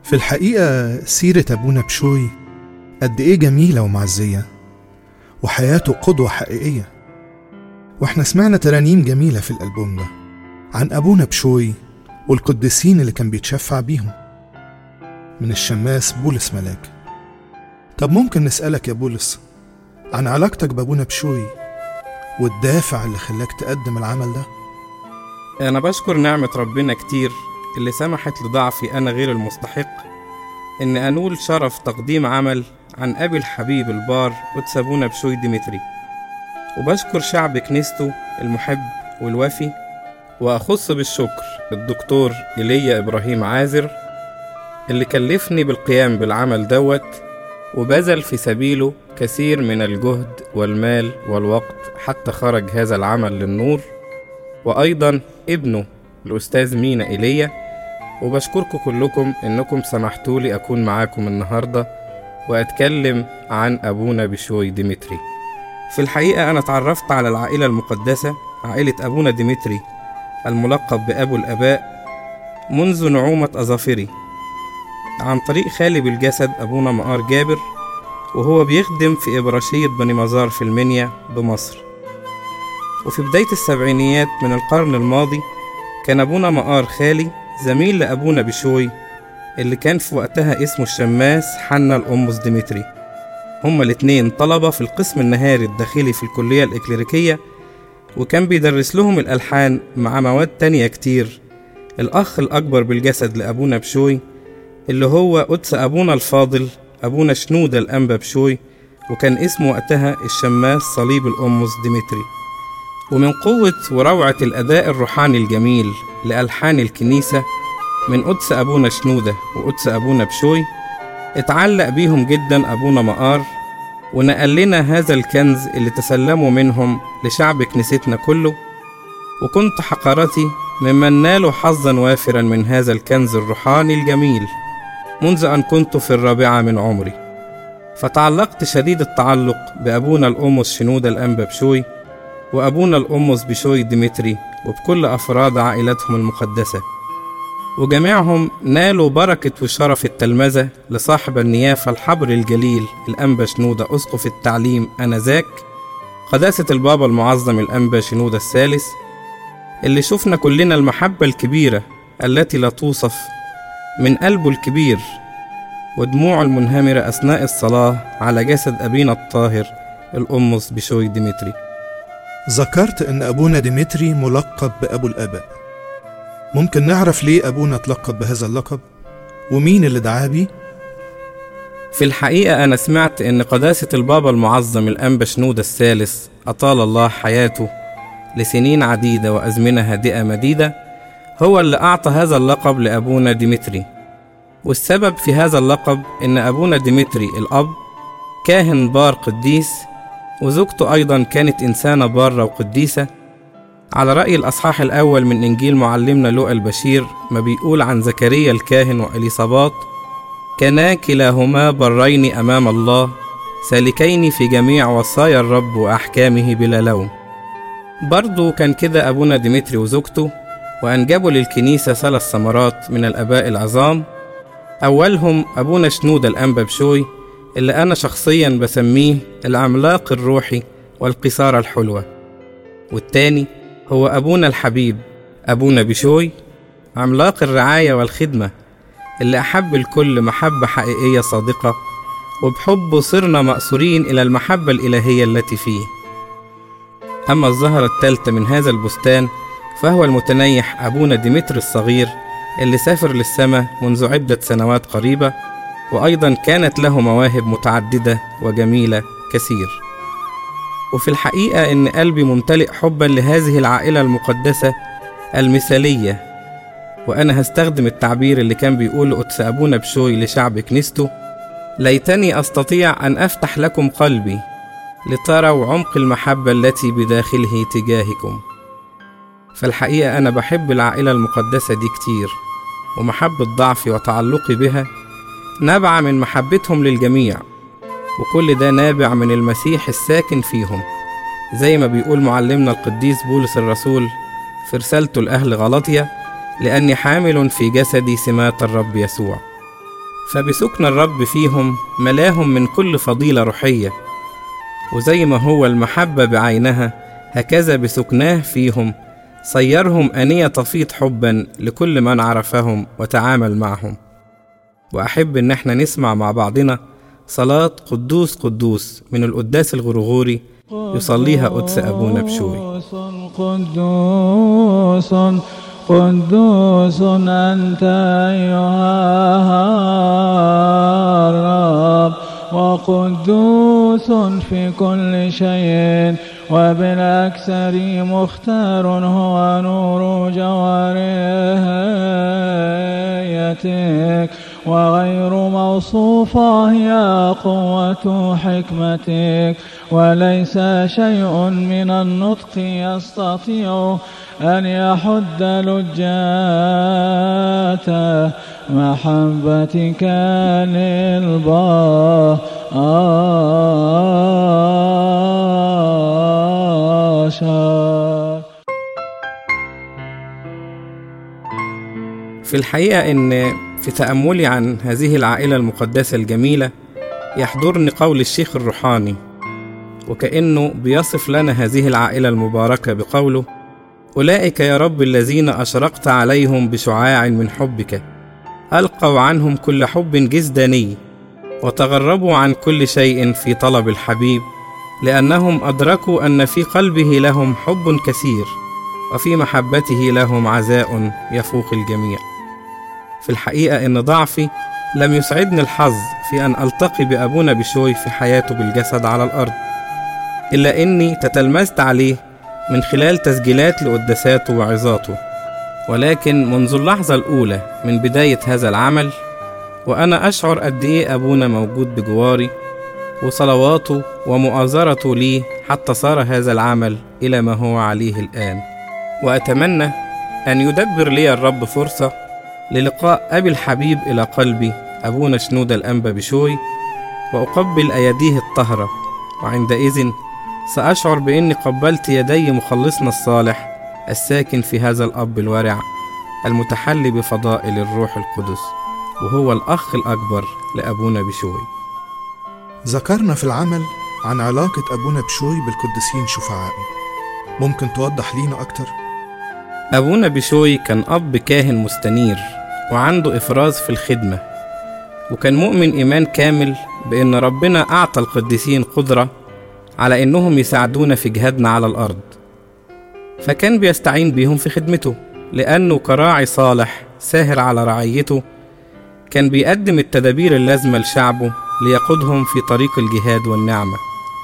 في الحقيقة سيرة أبونا بشوي قد إيه جميلة ومعزية وحياته قدوة حقيقية وإحنا سمعنا ترانيم جميلة في الألبوم ده عن أبونا بشوي والقديسين اللي كان بيتشفع بيهم من الشماس بولس ملاك طب ممكن نسألك يا بولس عن علاقتك بأبونا بشوي والدافع اللي خلاك تقدم العمل ده أنا بشكر نعمة ربنا كتير اللي سمحت لضعفي أنا غير المستحق إن أنول شرف تقديم عمل عن أبي الحبيب البار قدس أبونا بشوي ديمتري وبشكر شعب كنيسته المحب والوفي وأخص بالشكر الدكتور إيليا إبراهيم عازر اللي كلفني بالقيام بالعمل دوت وبذل في سبيله كثير من الجهد والمال والوقت حتى خرج هذا العمل للنور وأيضا ابنه الأستاذ مينا إيليا وبشكركم كلكم إنكم سمحتوا لي أكون معاكم النهاردة وأتكلم عن أبونا بشوي ديمتري في الحقيقة أنا اتعرفت على العائلة المقدسة عائلة أبونا ديمتري الملقب بأبو الآباء منذ نعومة أظافري عن طريق خالي بالجسد أبونا مقار جابر وهو بيخدم في إبراشية بني مزار في المنيا بمصر وفي بداية السبعينيات من القرن الماضي كان أبونا مقار خالي زميل لأبونا بشوي اللي كان في وقتها اسمه الشماس حنا الأمس ديمتري هما الاتنين طلبة في القسم النهاري الداخلي في الكلية الإكليريكية وكان بيدرس لهم الألحان مع مواد تانية كتير الأخ الأكبر بالجسد لأبونا بشوي اللي هو قدس أبونا الفاضل أبونا شنودة الأنبا بشوي وكان اسمه وقتها الشماس صليب الأمس ديمتري ومن قوة وروعة الأداء الروحاني الجميل لألحان الكنيسة من قدس أبونا شنودة وقدس أبونا بشوي اتعلق بيهم جدا أبونا مقار ونقل لنا هذا الكنز اللي تسلموا منهم لشعب كنيستنا كله وكنت حقرتي ممن نالوا حظا وافرا من هذا الكنز الروحاني الجميل منذ أن كنت في الرابعة من عمري فتعلقت شديد التعلق بأبونا الأمس شنودة الأنبا بشوي وأبونا الأمس بشوي ديمتري وبكل أفراد عائلتهم المقدسة وجميعهم نالوا بركة وشرف التلمذة لصاحب النيافة الحبر الجليل الأنبا شنودة أسقف التعليم أنذاك قداسة البابا المعظم الأنبا شنودة الثالث اللي شفنا كلنا المحبة الكبيرة التي لا توصف من قلبه الكبير ودموعه المنهمرة أثناء الصلاة على جسد أبينا الطاهر الأمس بشوي ديمتري ذكرت إن أبونا ديمتري ملقب بأبو الآباء ممكن نعرف ليه أبونا اتلقب بهذا اللقب ومين اللي دعاه بيه في الحقيقة أنا سمعت إن قداسة البابا المعظم الأنبا شنودة الثالث أطال الله حياته لسنين عديدة وأزمنة هادئة مديدة هو اللي أعطى هذا اللقب لأبونا ديمتري والسبب في هذا اللقب إن أبونا ديمتري الأب كاهن بار قديس وزوجته أيضا كانت إنسانة بارة وقديسة على رأي الأصحاح الأول من إنجيل معلمنا لوقا البشير ما بيقول عن زكريا الكاهن وإليصابات كانا كلاهما برين أمام الله سالكين في جميع وصايا الرب وأحكامه بلا لوم برضو كان كده أبونا ديمتري وزوجته وأنجبوا للكنيسة ثلاث ثمرات من الآباء العظام أولهم أبونا شنودة الأنبا بشوي اللي أنا شخصيا بسميه العملاق الروحي والقصارى الحلوة والتاني هو أبونا الحبيب أبونا بشوي عملاق الرعاية والخدمة اللي أحب الكل محبة حقيقية صادقة وبحبه صرنا مأسورين إلى المحبة الإلهية التي فيه أما الزهرة الثالثة من هذا البستان فهو المتنيح أبونا ديمتر الصغير اللي سافر للسماء منذ عدة سنوات قريبة وأيضا كانت له مواهب متعددة وجميلة كثير وفي الحقيقة إن قلبي ممتلئ حبا لهذه العائلة المقدسة المثالية وأنا هستخدم التعبير اللي كان بيقوله قدس أبونا بشوي لشعب كنيسته ليتني أستطيع أن أفتح لكم قلبي لتروا عمق المحبة التي بداخله تجاهكم فالحقيقة أنا بحب العائلة المقدسة دي كتير ومحبة ضعفي وتعلقي بها نابعة من محبتهم للجميع وكل ده نابع من المسيح الساكن فيهم زي ما بيقول معلمنا القديس بولس الرسول في رسالته لأهل غلطية لأني حامل في جسدي سمات الرب يسوع فبسكن الرب فيهم ملاهم من كل فضيلة روحية وزي ما هو المحبة بعينها هكذا بسكناه فيهم صيرهم أنية تفيض حبا لكل من عرفهم وتعامل معهم وأحب إن احنا نسمع مع بعضنا صلاة قدوس قدوس من القداس الغرغوري يصليها قدس أبونا بشوي قدوس قدوس أنت أيها الرب وقدوس في كل شيء وبالأكثر مختار هو نور جواريتك وغير موصوفة هي قوة حكمتك وليس شيء من النطق يستطيع أن يحد لجات محبتك للبشر في الحقيقة إن في تأملي عن هذه العائلة المقدسة الجميلة يحضرني قول الشيخ الروحاني وكأنه بيصف لنا هذه العائلة المباركة بقوله أولئك يا رب الذين أشرقت عليهم بشعاع من حبك ألقوا عنهم كل حب جزداني وتغربوا عن كل شيء في طلب الحبيب لأنهم أدركوا أن في قلبه لهم حب كثير وفي محبته لهم عزاء يفوق الجميع في الحقيقة إن ضعفي لم يسعدني الحظ في أن ألتقي بأبونا بشوي في حياته بالجسد على الأرض إلا إني تتلمذت عليه من خلال تسجيلات لقداساته وعظاته ولكن منذ اللحظة الأولى من بداية هذا العمل وأنا أشعر قد إيه أبونا موجود بجواري وصلواته ومؤازرته لي حتى صار هذا العمل إلى ما هو عليه الآن وأتمنى أن يدبر لي الرب فرصة للقاء أبي الحبيب إلى قلبي أبونا شنودة الأنبا بشوي وأقبل أيديه الطهرة وعندئذ سأشعر بإني قبلت يدي مخلصنا الصالح الساكن في هذا الأب الورع المتحلي بفضائل الروح القدس وهو الأخ الأكبر لأبونا بشوي ذكرنا في العمل عن علاقة أبونا بشوي بالقديسين شفعائه ممكن توضح لينا أكتر؟ أبونا بشوي كان أب كاهن مستنير وعنده إفراز في الخدمة وكان مؤمن إيمان كامل بإن ربنا أعطى القديسين قدرة على إنهم يساعدونا في جهادنا على الأرض فكان بيستعين بيهم في خدمته لأنه كراعي صالح ساهر على رعيته كان بيقدم التدابير اللازمة لشعبه ليقودهم في طريق الجهاد والنعمة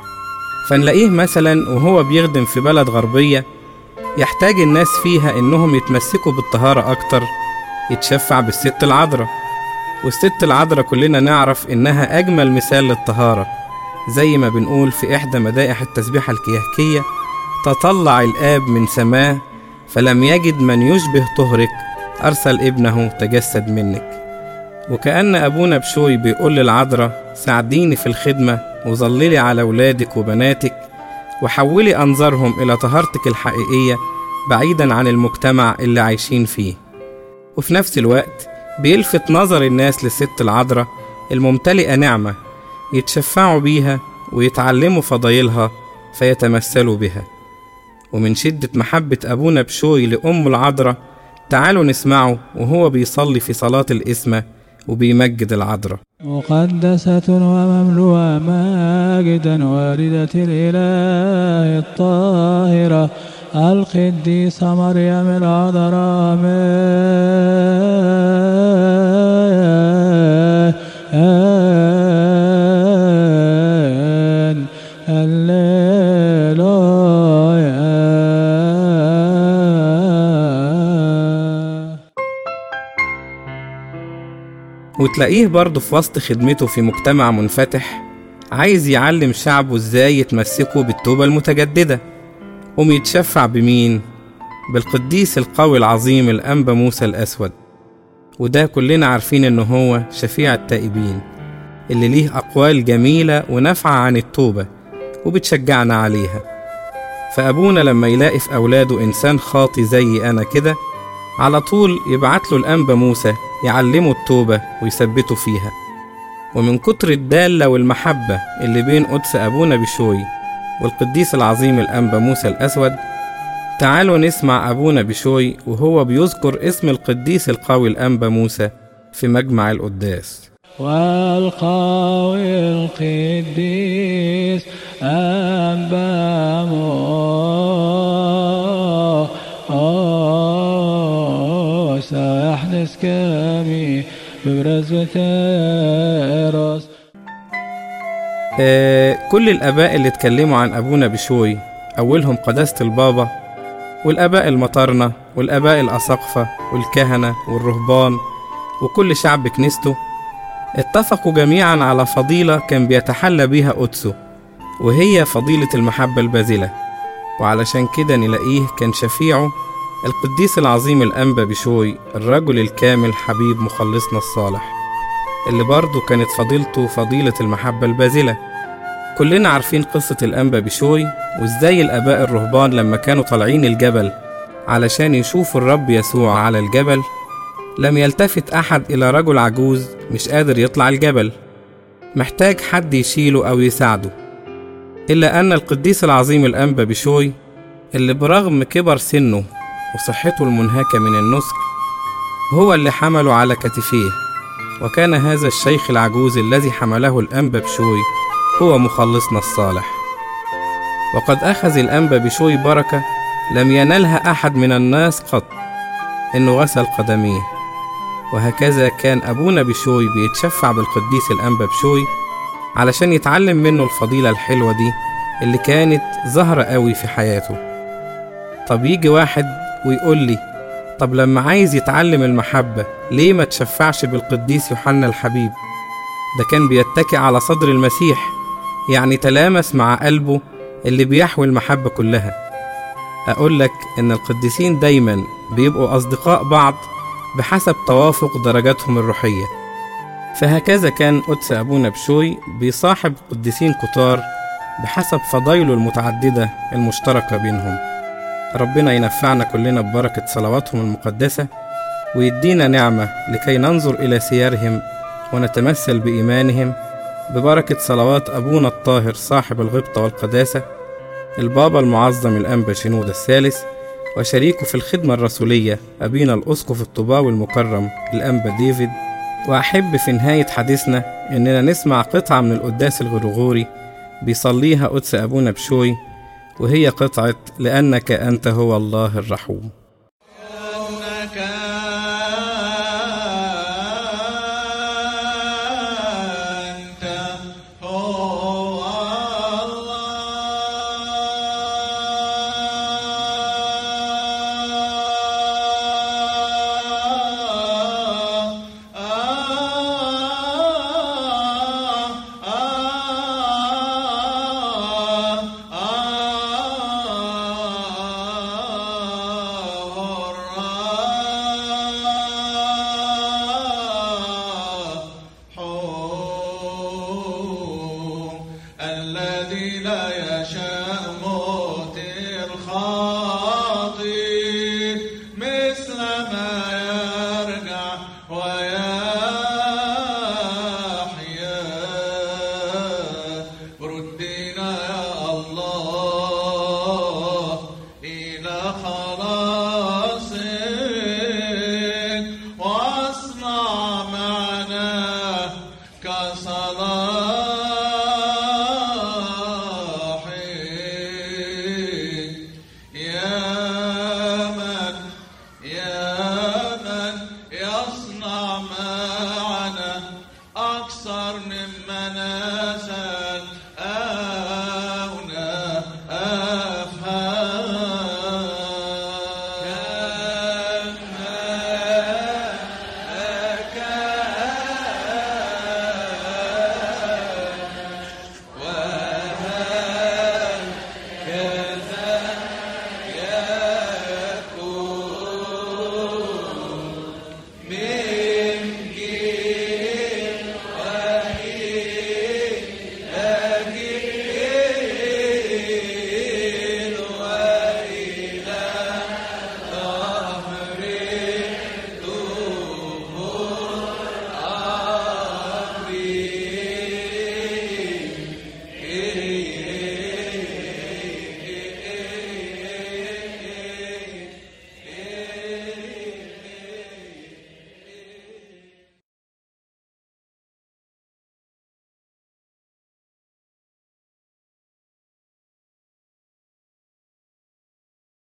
فنلاقيه مثلا وهو بيخدم في بلد غربية يحتاج الناس فيها إنهم يتمسكوا بالطهارة أكتر يتشفع بالست العذراء والست العذراء كلنا نعرف إنها أجمل مثال للطهارة زي ما بنقول في إحدى مدائح التسبيحة الكيهكية تطلع الآب من سماه فلم يجد من يشبه طهرك أرسل ابنه تجسد منك وكأن أبونا بشوي بيقول للعذراء ساعديني في الخدمة وظللي على ولادك وبناتك وحولي أنظارهم إلى طهارتك الحقيقية بعيدا عن المجتمع اللي عايشين فيه وفي نفس الوقت بيلفت نظر الناس للست العذراء الممتلئة نعمة يتشفعوا بيها ويتعلموا فضايلها فيتمثلوا بها ومن شدة محبة أبونا بشوي لأم العذراء تعالوا نسمعه وهو بيصلي في صلاة الإسمة وبيمجد العذراء مقدسة ومملوءة ماجدا واردة الإله الطاهرة القديسة مريم العذراء آمين هللويا وتلاقيه برضه في وسط خدمته في مجتمع منفتح عايز يعلم شعبه ازاي يتمسكوا بالتوبة المتجددة قوم يتشفع بمين؟ بالقديس القوي العظيم الأنبا موسى الأسود وده كلنا عارفين إن هو شفيع التائبين اللي ليه أقوال جميلة ونافعة عن التوبة وبتشجعنا عليها فأبونا لما يلاقي في أولاده إنسان خاطي زي أنا كده على طول يبعت له الأنبا موسى يعلموا التوبة ويثبتوا فيها ومن كتر الدالة والمحبة اللي بين قدس أبونا بشوي والقديس العظيم الأنبا موسى الأسود تعالوا نسمع أبونا بشوي وهو بيذكر اسم القديس القوي الأنبا موسى في مجمع القداس والقوي القديس أنبا موسى يحدث كامي ببرزبتيروس آه كل الآباء اللي اتكلموا عن أبونا بشوي أولهم قداسة البابا والآباء المطارنة والآباء الأساقفة والكهنة والرهبان وكل شعب كنيسته اتفقوا جميعا على فضيلة كان بيتحلى بيها قدسه وهي فضيلة المحبة الباذلة وعلشان كده نلاقيه كان شفيعه القديس العظيم الأنبا بشوي الرجل الكامل حبيب مخلصنا الصالح اللي برضه كانت فضيلته فضيلة المحبة الباذلة كلنا عارفين قصة الأنبا بشوي وإزاي الآباء الرهبان لما كانوا طالعين الجبل علشان يشوفوا الرب يسوع على الجبل لم يلتفت أحد إلى رجل عجوز مش قادر يطلع الجبل محتاج حد يشيله أو يساعده إلا أن القديس العظيم الأنبا بشوي اللي برغم كبر سنه وصحته المنهكة من النسك هو اللي حمله على كتفيه وكان هذا الشيخ العجوز الذي حمله الأنبا بشوي هو مخلصنا الصالح وقد أخذ الأنبا بشوي بركة لم ينلها أحد من الناس قط إنه غسل قدميه وهكذا كان أبونا بشوي بيتشفع بالقديس الأنبا بشوي علشان يتعلم منه الفضيلة الحلوة دي اللي كانت ظاهرة قوي في حياته طب يجي واحد ويقول لي طب لما عايز يتعلم المحبة ليه ما تشفعش بالقديس يوحنا الحبيب ده كان بيتكئ على صدر المسيح يعني تلامس مع قلبه اللي بيحوي المحبة كلها أقول لك إن القديسين دايما بيبقوا أصدقاء بعض بحسب توافق درجاتهم الروحية فهكذا كان قدس أبونا بشوي بيصاحب قديسين كتار بحسب فضايله المتعددة المشتركة بينهم ربنا ينفعنا كلنا ببركة صلواتهم المقدسة ويدينا نعمة لكي ننظر إلى سيرهم ونتمثل بإيمانهم ببركة صلوات أبونا الطاهر صاحب الغبطة والقداسة البابا المعظم الأنبا شنودة الثالث وشريكه في الخدمة الرسولية أبينا الأسقف الطباوي المكرم الأنبا ديفيد وأحب في نهاية حديثنا إننا نسمع قطعة من القداس الغرغوري بيصليها قدس أبونا بشوي وهي قطعة لأنك أنت هو الله الرحوم